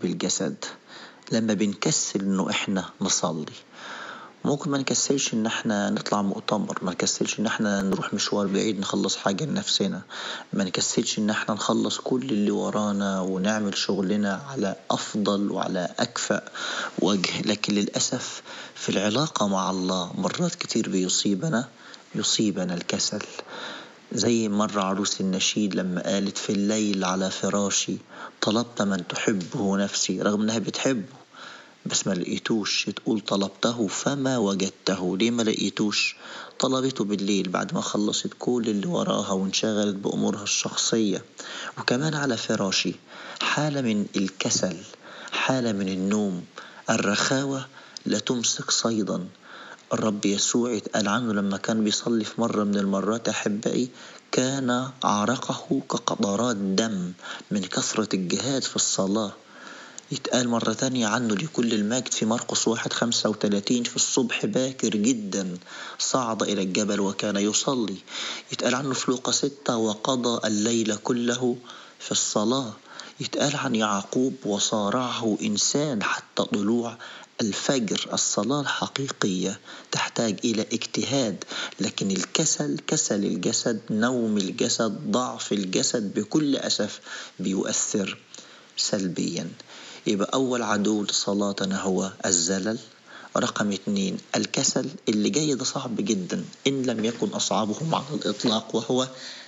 بالجسد لما بنكسل انه احنا نصلي ممكن ما نكسلش ان احنا نطلع مؤتمر ما نكسلش ان احنا نروح مشوار بعيد نخلص حاجة لنفسنا ما نكسلش ان احنا نخلص كل اللي ورانا ونعمل شغلنا على افضل وعلى اكفأ وجه لكن للأسف في العلاقة مع الله مرات كتير بيصيبنا يصيبنا الكسل زي مرة عروس النشيد لما قالت في الليل على فراشي طلبت من تحبه نفسي رغم انها بتحبه بس ما لقيتوش تقول طلبته فما وجدته ليه ما لقيتوش طلبته بالليل بعد ما خلصت كل اللي وراها وانشغلت بأمورها الشخصية وكمان على فراشي حالة من الكسل حالة من النوم الرخاوة لا تمسك صيدا الرب يسوع اتقال عنه لما كان بيصلي في مرة من المرات أحبائي كان عرقه كقطرات دم من كثرة الجهاد في الصلاة يتقال مرة تانية عنه لكل المجد في مرقس واحد خمسة وتلاتين في الصبح باكر جدا صعد إلى الجبل وكان يصلي يتقال عنه في لوقا ستة وقضى الليل كله في الصلاة يتقال عن يعقوب وصارعه إنسان حتى طلوع الفجر الصلاة الحقيقية تحتاج إلى اجتهاد لكن الكسل كسل الجسد نوم الجسد ضعف الجسد بكل أسف بيؤثر سلبيا يبقى أول عدو لصلاتنا هو الزلل رقم اثنين الكسل اللي جاي ده صعب جدا إن لم يكن أصعبهم على الإطلاق وهو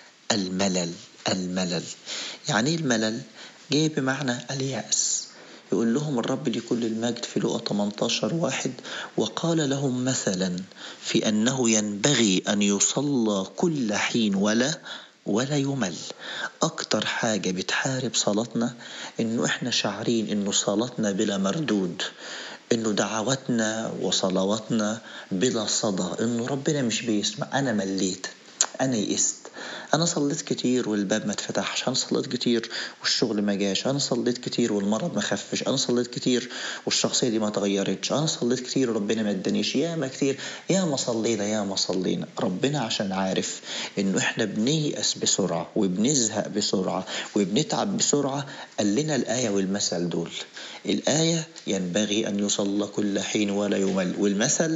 الملل الملل يعني الملل جاي بمعنى اليأس يقول لهم الرب لكل المجد في لقى 18 واحد وقال لهم مثلا في أنه ينبغي أن يصلى كل حين ولا ولا يمل أكتر حاجة بتحارب صلاتنا إنه إحنا شعرين إنه صلاتنا بلا مردود إنه دعواتنا وصلواتنا بلا صدى إنه ربنا مش بيسمع أنا مليت أنا يئست انا صليت كتير والباب ما اتفتحش انا صليت كتير والشغل ما جاش انا صليت كتير والمرض ما خفش انا صليت كتير والشخصيه دي ما اتغيرتش انا صليت كتير وربنا ما ادانيش يا ما كتير يا ما صلينا يا ما صلينا ربنا عشان عارف انه احنا بنيأس بسرعه وبنزهق بسرعه وبنتعب بسرعه قال لنا الايه والمثل دول الايه ينبغي ان يصلى كل حين ولا يمل والمثل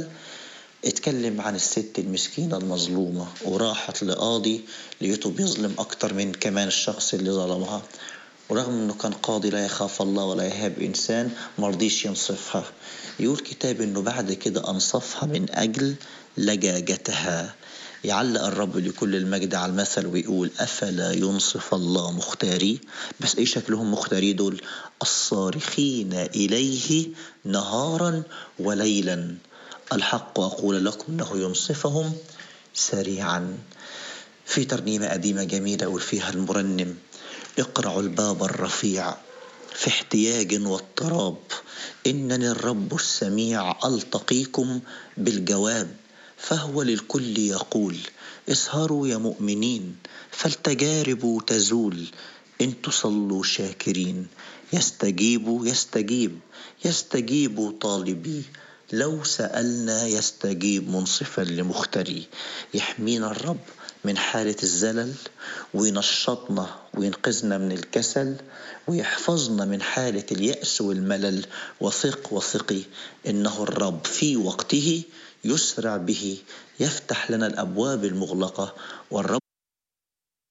اتكلم عن الست المسكينة المظلومة وراحت لقاضي لقيته بيظلم أكتر من كمان الشخص اللي ظلمها ورغم انه كان قاضي لا يخاف الله ولا يهاب انسان مرضيش ينصفها يقول كتاب انه بعد كده انصفها من اجل لجاجتها يعلق الرب لكل المجد على المثل ويقول افلا ينصف الله مختاري بس ايه شكلهم مختاري دول الصارخين اليه نهارا وليلا الحق أقول لكم أنه ينصفهم سريعا في ترنيمة قديمة جميلة أقول فيها المرنم اقرعوا الباب الرفيع في احتياج واضطراب إنني الرب السميع ألتقيكم بالجواب فهو للكل يقول اسهروا يا مؤمنين فالتجارب تزول إن تصلوا شاكرين يستجيب يستجيب يستجيب طالبي لو سألنا يستجيب منصفا لمختري يحمينا الرب من حالة الزلل وينشطنا وينقذنا من الكسل ويحفظنا من حالة اليأس والملل وثق وثقي إنه الرب في وقته يسرع به يفتح لنا الأبواب المغلقة والرب